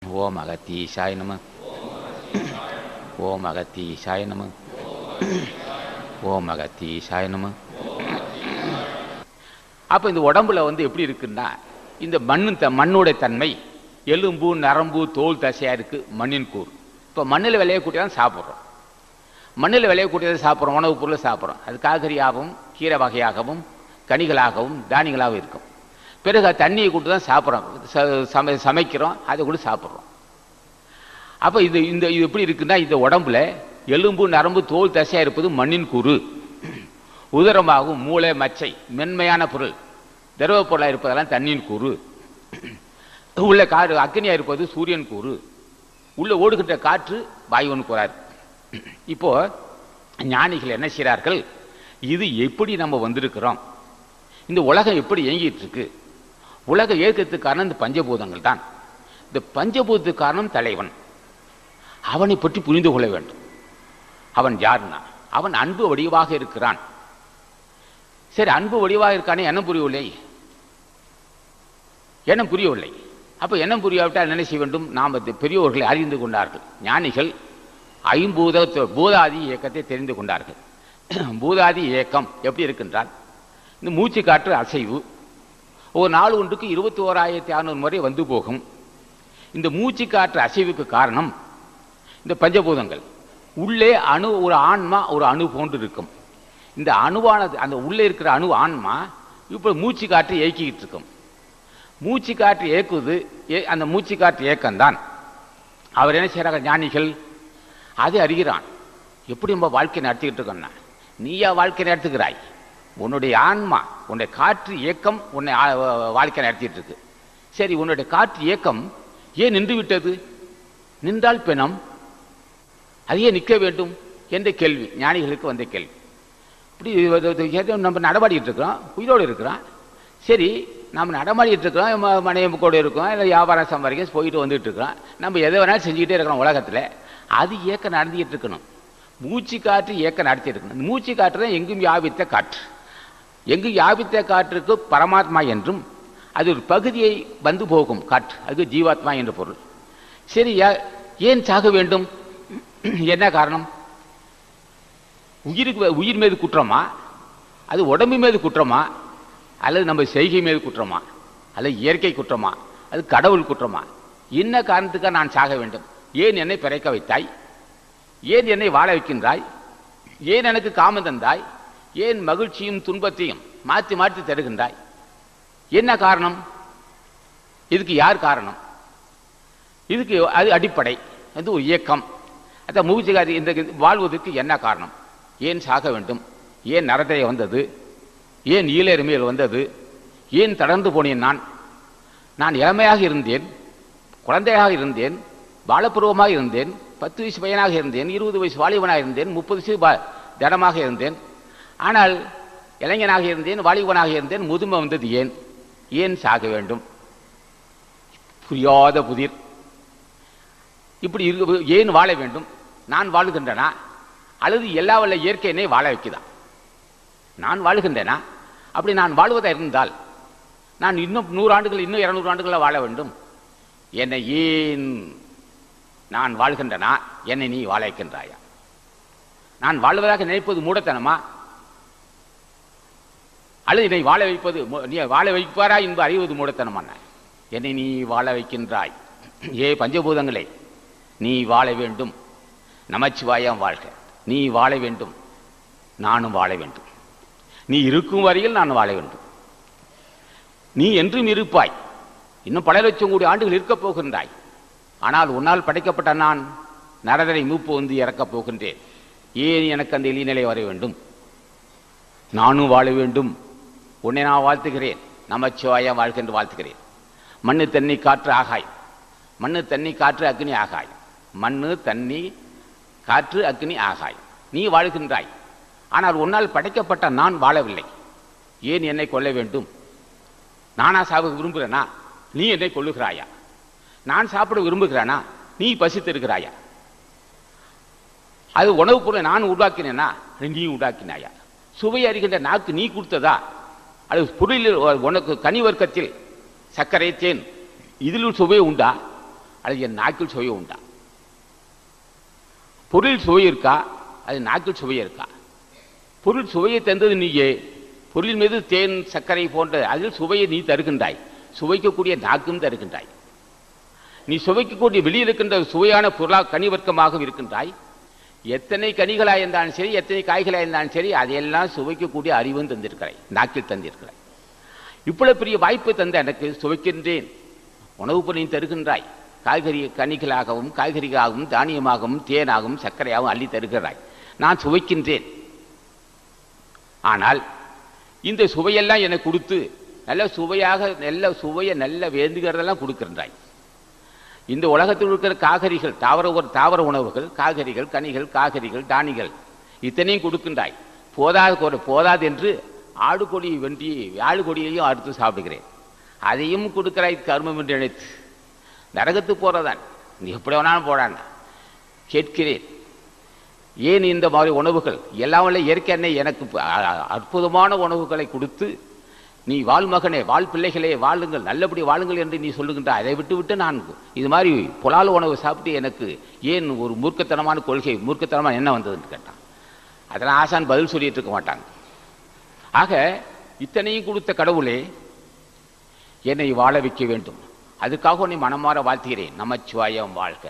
ஓம் அகத்தீசாய நம ஓம் அகத்தீசாய நம ஓம் அகத்தீசாய நம அப்போ இந்த உடம்புல வந்து எப்படி இருக்குன்னா இந்த மண்ணு த மண்ணோட தன்மை எலும்பு நரம்பு தோல் தசையாக இருக்குது மண்ணின் கூறு இப்போ மண்ணில் விளையக்கூடியதான் தான் சாப்பிட்றோம் மண்ணில் விளையக்கூடியதை சாப்பிட்றோம் உணவுப் பொருளை சாப்பிட்றோம் அது காய்கறியாகவும் கீரை வகையாகவும் கனிகளாகவும் தானியங்களாகவும் இருக்கும் பிறகு அது தண்ணியை கூட்டு தான் சாப்பிட்றோம் ச- சமை சமைக்கிறோம் அதை கூட சாப்பிட்றோம் அப்போ இது இந்த இது எப்படி இருக்குன்னா இந்த உடம்புல எலும்பு நரம்பு தோல் தசையாக இருப்பது மண்ணின் கூறு உதரமாகும் மூளை மச்சை மென்மையான பொருள் திரவ பொருளாக இருப்பதெல்லாம் தண்ணியின் கூறு உள்ள காற்று அக்னியாக இருப்பது சூரியன் கூறு உள்ள ஓடுகின்ற காற்று வாயுவன் கூறார் இப்போ ஞானிகள் என்ன செய்கிறார்கள் இது எப்படி நம்ம வந்திருக்கிறோம் இந்த உலகம் எப்படி இயங்கிட்டு இருக்கு உலக இயக்கத்துக்கு காரணம் இந்த பஞ்சபூதங்கள் தான் இந்த பஞ்சபூதத்துக்கு காரணம் தலைவன் அவனை பற்றி புரிந்து கொள்ள வேண்டும் அவன் யாருன்னா அவன் அன்பு வடிவாக இருக்கிறான் சரி அன்பு வடிவாக இருக்கானே என்ன புரியவில்லை எண்ணம் புரியவில்லை அப்போ எண்ணம் புரியாவிட்டால் என்ன செய்ய வேண்டும் நாம் அது பெரியோர்களை அறிந்து கொண்டார்கள் ஞானிகள் ஐம்பூத பூதாதி இயக்கத்தை தெரிந்து கொண்டார்கள் பூதாதி இயக்கம் எப்படி இருக்கின்றால் இந்த மூச்சு காற்று அசைவு ஒரு நாள் ஒன்றுக்கு இருபத்தி ஓராயிரத்தி அறநூறு முறை வந்து போகும் இந்த மூச்சு காற்று அசைவுக்கு காரணம் இந்த பஞ்சபூதங்கள் உள்ளே அணு ஒரு ஆன்மா ஒரு அணு போன்று இருக்கும் இந்த அணுவானது அந்த உள்ளே இருக்கிற அணு ஆன்மா இப்போ மூச்சு காற்று இயக்கிக்கிட்டு இருக்கும் மூச்சு காற்று இயக்குது ஏ- அந்த மூச்சு காற்று இயக்கம்தான் அவர் என்ன செய்கிறாங்க ஞானிகள் அதை அறிகிறான் எப்படி நம்ம வாழ்க்கை நடத்திக்கிட்டு இருக்கோம்னா நீயா வாழ்க்கை நடத்துகிறாய் உன்னுடைய ஆன்மா உன்னுடைய காற்று இயக்கம் உன்னை ஆ- வாழ்க்கை நடத்திட்டு இருக்கு சரி உன்னுடைய காற்று இயக்கம் ஏன் நின்று விட்டது நின்றால் பிணம் அது ஏன் நிற்க வேண்டும் என்ற கேள்வி ஞானிகளுக்கு வந்த கேள்வி இப்படி இது- இது- ஏதோ நம்ம நடமாடிட்டு இருக்கிறோம் உயிரோடு இருக்கிறோம் சரி நம்ம நடமாடிட்டு இருக்கிறோம் ம- மனைவி கூட இருக்கோம் இல்லை வியாபாரம் சம்பாதிக்க போயிட்டு வந்துட்டு இருக்கிறோம் நம்ம எதை வேணாலும் செஞ்சுக்கிட்டே இருக்கிறோம் உலகத்தில் அது இயக்க நடந்துகிட்டு இருக்கணும் மூச்சு காற்று இயக்க நடத்தி இருக்கணும் இந்த மூச்சு காற்று தான் எங்கும் வியாபித்த காற்று எங்கும் வியாபித்த காற்றுக்கு பரமாத்மா என்றும் அது ஒரு பகுதியை வந்து போகும் காற்று அது ஜீவாத்மா என்ற பொருள் சரி யா- ஏன் சாக வேண்டும் என்ன காரணம் உயிருக்கு உயிர் மீது குற்றமா அது உடம்பு மீது குற்றமா அல்லது நம்ம செய்கை மீது குற்றமா அல்லது இயற்கை குற்றமா அது கடவுள் குற்றமா என்ன காரணத்துக்காக நான் சாக வேண்டும் ஏன் என்னை பிறக்க வைத்தாய் ஏன் என்னை வாழ வைக்கின்றாய் ஏன் எனக்கு காமம் தந்தாய் ஏன் மகிழ்ச்சியும் துன்பத்தையும் மாற்றி மாற்றி தருகின்றாய் என்ன காரணம் இதுக்கு யார் காரணம் இதுக்கு அது அடிப்படை அது ஒரு இயக்கம் அந்த மூச்சுக்காரி இந்த வாழ்வதற்கு என்ன காரணம் ஏன் சாக வேண்டும் ஏன் நரதைய வந்தது ஏன் ஈழெருமையில் வந்தது ஏன் தளர்ந்து போனேன் நான் நான் இளமையாக இருந்தேன் குழந்தையாக இருந்தேன் பாலப்பருவமாக இருந்தேன் பத்து வயசு பையனாக இருந்தேன் இருபது வயசு வாலிபனாக இருந்தேன் முப்பது வயசு பா- ஜடமாக இருந்தேன் ஆனால் இளைஞனாக இருந்தேன் வாலிபனாக இருந்தேன் முதுமை வந்தது ஏன் ஏன் சாக வேண்டும் புரியாத புதிர் இப்படி இருக்க ஏன் வாழ வேண்டும் நான் வாழுகின்றனா அல்லது எல்லா வல்ல இயற்கை என்னை வாழ வைக்குதா நான் வாழுகின்றேனா அப்படி நான் வாழ்வதா இருந்தால் நான் இன்னும் நூறு ஆண்டுகள் இன்னும் இருநூறு ஆண்டுகளில் வாழ வேண்டும் என்னை ஏன் நான் வாழ்கின்றனா என்னை நீ வாழ வைக்கின்றாயா நான் வாழ்வதாக நினைப்பது மூடத்தனமா அல்லது என்னை வாழ வைப்பது மு- நீ வாழ வைப்பாரா என்பது அறிவது மூடத்தனமான என்னை நீ வாழ வைக்கின்றாய் ஏ பஞ்சபூதங்களே நீ வாழ வேண்டும் நமச்சிவாயம் வாழ்க நீ வாழ வேண்டும் நானும் வாழ வேண்டும் நீ இருக்கும் வரையில் நான் வாழ வேண்டும் நீ என்றும் இருப்பாய் இன்னும் பல லட்சம் கோடி ஆண்டுகள் இருக்கப் போகின்றாய் ஆனால் உன்னால் படைக்கப்பட்ட நான் நரதரை மூப்பு வந்து இறக்கப் போகின்றேன் ஏன் எனக்கு அந்த இழிநிலை வர வேண்டும் நானும் வாழ வேண்டும் உன்னை நான் வாழ்த்துகிறேன் நமச்சிவாயம் வாழ்க என்று வாழ்த்துகிறேன் மண்ணு தண்ணி காற்று ஆகாய் மண்ணு தண்ணி காற்று அக்னி ஆகாய் மண்ணு தண்ணி காற்று அக்னி ஆகாய் நீ வாழ்கின்றாய் ஆனால் உன்னால் படைக்கப்பட்ட நான் வாழவில்லை ஏன் என்னை கொல்ல வேண்டும் நானா சாப்பிட விரும்புகிறேனா நீ என்னை கொல்லுகிறாயா நான் சாப்பிட விரும்புகிறேனா நீ பசித்திருக்கிறாயா அது உணவுப் பொருளை நான் உருவாக்கினேனா நீ உண்டாக்கினாயா சுவை அறிகின்ற நாக்கு நீ கொடுத்ததா அது பொருளில் உனக்கு கனி வர்க்கத்தில் சர்க்கரை தேன் இதில் சுவை உண்டா அது என் நாக்கில் சுவை உண்டா பொருள் சுவை இருக்கா அது நாக்கில் சுவை இருக்கா பொருள் சுவையை தந்தது நீயே பொருளின் மீது தேன் சர்க்கரை போன்ற அதில் சுவையை நீ தருகின்றாய் சுவைக்கக்கூடிய நாக்கும் தருகின்றாய் நீ சுவைக்கக்கூடிய வெளியில் இருக்கின்ற சுவையான பொருளா கனிவர்க்கமாக இருக்கின்றாய் எத்தனை கனிகளாக இருந்தாலும் சரி எத்தனை காய்களாக இருந்தாலும் சரி அதையெல்லாம் சுவைக்கக்கூடிய அறிவும் தந்திருக்கிறாய் நாக்கில் தந்திருக்கிறாய் இவ்வளவு பெரிய வாய்ப்பு தந்த எனக்கு சுவைக்கின்றேன் உணவு பொருளையும் தருகின்றாய் காய்கறி கனிகளாகவும் காய்கறிகளாகவும் தானியமாகவும் தேனாகவும் சர்க்கரையாகவும் அள்ளி தருகிறாய் நான் சுவைக்கின்றேன் ஆனால் இந்த சுவையெல்லாம் எனக்கு கொடுத்து நல்ல சுவையாக நல்ல சுவையை நல்ல வேந்துகிறதெல்லாம் கொடுக்கின்றாய் இந்த உலகத்தில் இருக்கிற காகரிகள் தாவர ஒரு தாவர உணவுகள் காகரிகள் கனிகள் காகரிகள் தானிகள் இத்தனையும் கொடுக்கின்றாய் போதாது ஒரு- போதாது என்று ஆடு கொடி வென்றி ஆடு கொடியையும் அறுத்து சாப்பிடுகிறேன் அதையும் கொடுக்கிறாய் கர்மம் என்று நினைத்து நரகத்து போறதான் நீ எப்படி வேணாலும் போடான் கேட்கிறேன் ஏன் இந்த மாதிரி உணவுகள் எல்லாம் வல்ல இயற்கை அன்னை எனக்கு அ- அ- அற்புதமான உணவுகளை கொடுத்து நீ வாழ் மகனே வாழ் பிள்ளைகளே வாழுங்கள் நல்லபடி வாழுங்கள் என்று நீ சொல்லுகின்ற அதை விட்டு விட்டு நான் இது மாதிரி புலால் உணவு சாப்பிட்டு எனக்கு ஏன் ஒரு மூர்க்கத்தனமான கொள்கை மூர்க்கத்தனமான என்ன வந்ததுன்னு கேட்டான் அதெல்லாம் ஆசான் பதில் சொல்லிட்டு இருக்க மாட்டாங்க ஆக இத்தனையும் கொடுத்த கடவுளே என்னை வாழ வைக்க வேண்டும் அதுக்காக உன்னை மனமாற வாழ்த்துகிறேன் நமச்சிவாயம் வாழ்க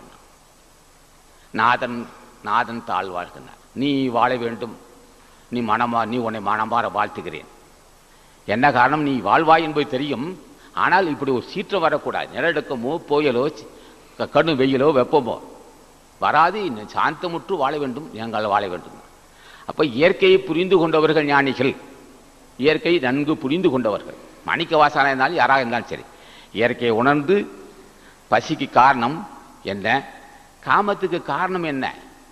நாதன் நாதன் தாழ் வாழ்கின்றார் நீ வாழ வேண்டும் நீ மனமா நீ உன்னை மனமாற வாழ்த்துகிறேன் என்ன காரணம் நீ வாழ்வாய் என்பது தெரியும் ஆனால் இப்படி ஒரு சீற்றம் வரக்கூடாது நிலநடுக்கமோ புயலோ க- கடும் வெயிலோ வெப்பமோ வராது நீ சாந்தமுற்று வாழ வேண்டும் நீங்கள் வாழ வேண்டும் அப்ப இயற்கையை புரிந்து கொண்டவர்கள் ஞானிகள் இயற்கை நன்கு புரிந்து கொண்டவர்கள் மாணிக்க வாசனா இருந்தாலும் யாராக இருந்தாலும் சரி இயற்கையை உணர்ந்து பசிக்கு காரணம் என்ன காமத்துக்கு காரணம் என்ன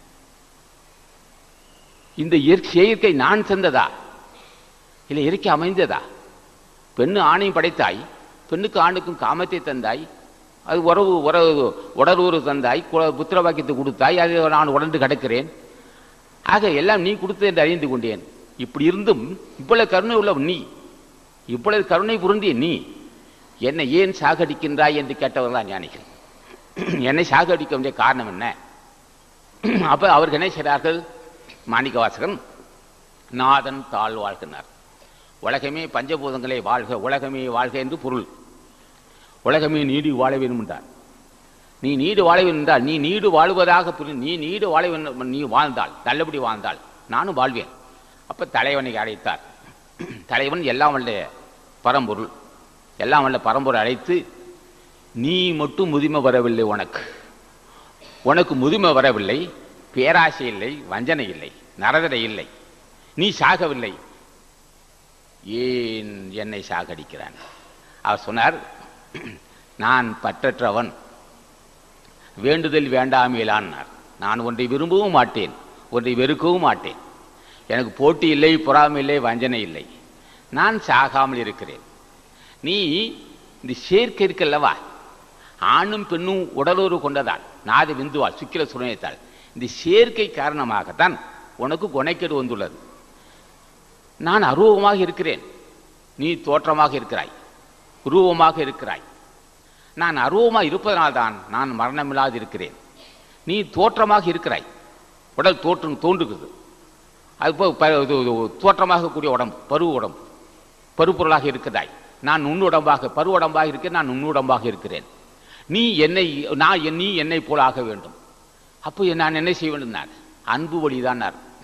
இந்த இயற்கை இயற்கை நான் தந்ததா இல்லை இயற்கை அமைந்ததா பெண்ணு ஆணையும் படைத்தாய் பெண்ணுக்கு ஆணுக்கும் காமத்தை தந்தாய் அது உறவு உறவு உடலூறு தந்தாய் கு- புத்திர வாக்கியத்தை கொடுத்தாய் அதை நான் உடந்து கிடக்கிறேன் ஆக எல்லாம் நீ கொடுத்தது என்று அறிந்து கொண்டேன் இப்படி இருந்தும் இவ்வளவு கருணை உள்ள நீ இவ்வளவு கருணை புரிந்திய நீ என்னை ஏன் சாகடிக்கின்றாய் என்று கேட்டவர் தான் ஞானிகள் என்னை சாகடிக்க வேண்டிய காரணம் என்ன அப்ப அவர்கள் என்ன செய்கிறார்கள் மாணிக்க வாசகன் நாதன் தாழ் வாழ்கின்றார் உலகமே பஞ்சபூதங்களே வாழ்க உலகமே வாழ்க என்று பொருள் உலகமே நீடி வாழ வேண்டும் என்றார் நீ நீடு வாழ வேண்டும் என்றால் நீ நீடு வாழ்வதாக புரி- நீ நீடு வாழ வேண்டும் நீ வாழ்ந்தால் நல்லபடி வாழ்ந்தால் நானும் வாழ்வேன் அப்ப தலைவனை அழைத்தார் தலைவன் எல்லாம் வல்ல பரம்பொருள் எல்லாம் வல்ல பரம்பொருள் அழைத்து நீ மட்டும் முதுமை வரவில்லை உனக்கு உனக்கு முதுமை வரவில்லை பேராசை இல்லை வஞ்சனை இல்லை நரதரை இல்லை நீ சாகவில்லை ஏன் என்னை சாகடிக்கிறான் அவர் சொன்னார் நான் பற்றற்றவன் வேண்டுதல் வேண்டாமையிலான்னார் நான் ஒன்றை விரும்பவும் மாட்டேன் ஒன்றை வெறுக்கவும் மாட்டேன் எனக்கு போட்டி இல்லை பொறாமை இல்லை வஞ்சனை இல்லை நான் சாகாமல் இருக்கிறேன் நீ இந்த சேர்க்கை இருக்கல்லவா ஆணும் பெண்ணும் உடலுறவு கொண்டதால் நாது விந்துவால் சுக்கிர சுரணியத்தால் இந்த சேர்க்கை காரணமாகத்தான் உனக்கு குணைக்கேடு வந்துள்ளது நான் அருவமாக இருக்கிறேன் நீ தோற்றமாக இருக்கிறாய் உருவமாக இருக்கிறாய் நான் அருவமாக இருப்பதனால்தான் நான் மரணமில்லாது இருக்கிறேன் நீ தோற்றமாக இருக்கிறாய் உடல் தோற்றம் தோன்றுகிறது அது போ- ப- இது- இது தோற்றமாக கூடிய உடம்பு பருவ உடம்பு பருப்பொருளாக இருக்கிறாய் நான் நுண்ணுடம்பாக பருவ உடம்பாக இருக்கிறேன் நான் நுண்ணுடம்பாக இருக்கிறேன் நீ என்னை நான் என்- நீ என்னை போல ஆக வேண்டும் அப்போ நான் என்ன செய்ய வேண்டும் நான் அன்பு வழிதான்